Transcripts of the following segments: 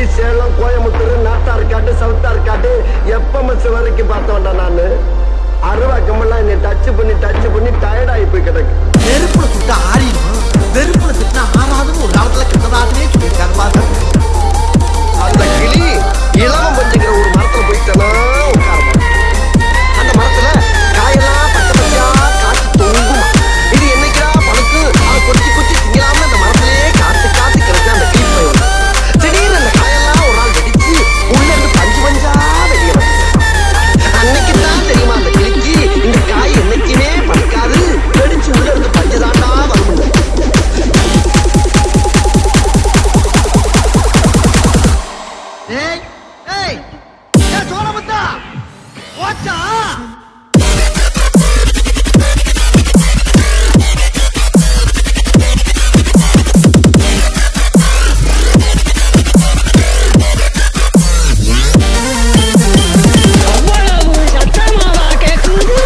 சேலம் கோயம்புத்தூர் நாத்தார்காட்டு சவுத்தார்காட்டு எப்பமஸ் வரைக்கும் பார்த்தவன்டா நானு அருவா கம்பெல்லாம் என்னை டச் பண்ணி டச் பண்ணி டயர்ட் ஆகி போய் கிடக்கு நெருப்புல சுட்டா ஆறிடும் வெறுப்புல சுட்டா ஆறாதுன்னு ஒரு காலத்துல கண்ணதாசனே சொல்லியிருக்காரு பாருங்க அந்த கிளி இளவம் பஞ்சுக்கிற ஒரு மரத்துல போயிட்டனா உட்காரமா அந்த மரத்துல காயெல்லாம் பச்சை பச்சையா காய்ச்சி தொங்குமா இது என்னைக்கா பழுக்கு அதை கொச்சி கொச்சி திங்கலாம்னு அந்த மரத்திலேயே காத்து காத்து கிடக்கு அந்த கிளி பையன் திடீர்னு அந்த காயெல்லாம் ஒரு நாள் வெடிச்சு உள்ள இருந்து பஞ்சு பஞ்சா வெளியே வந்து அன்னைக்கு தான் தெரியுமா அந்த கிளிக்கு இந்த காய் என்னைக்குமே பழுக்காது வெடிச்சு உள்ள இருந்து பஞ்சு தாண்டா வரும் ஏய் ஏய் ஏய் சோழமுத்தா ஓச்சா அவ்வளவு சத்தமாவா கேக்குது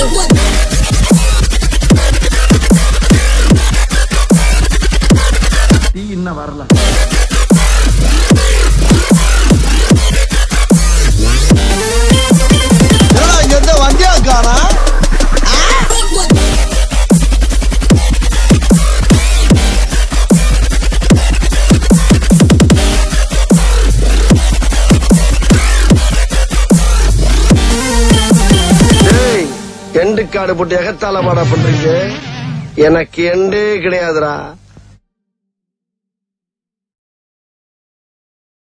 டீ இன்னும் வரல இங்க இருந்து வண்டியா காணா ஏய் எண்டு காடு போட்டு எகத்தால பாடா பண்றீங்க எனக்கு எண்டே கிடையாதுடா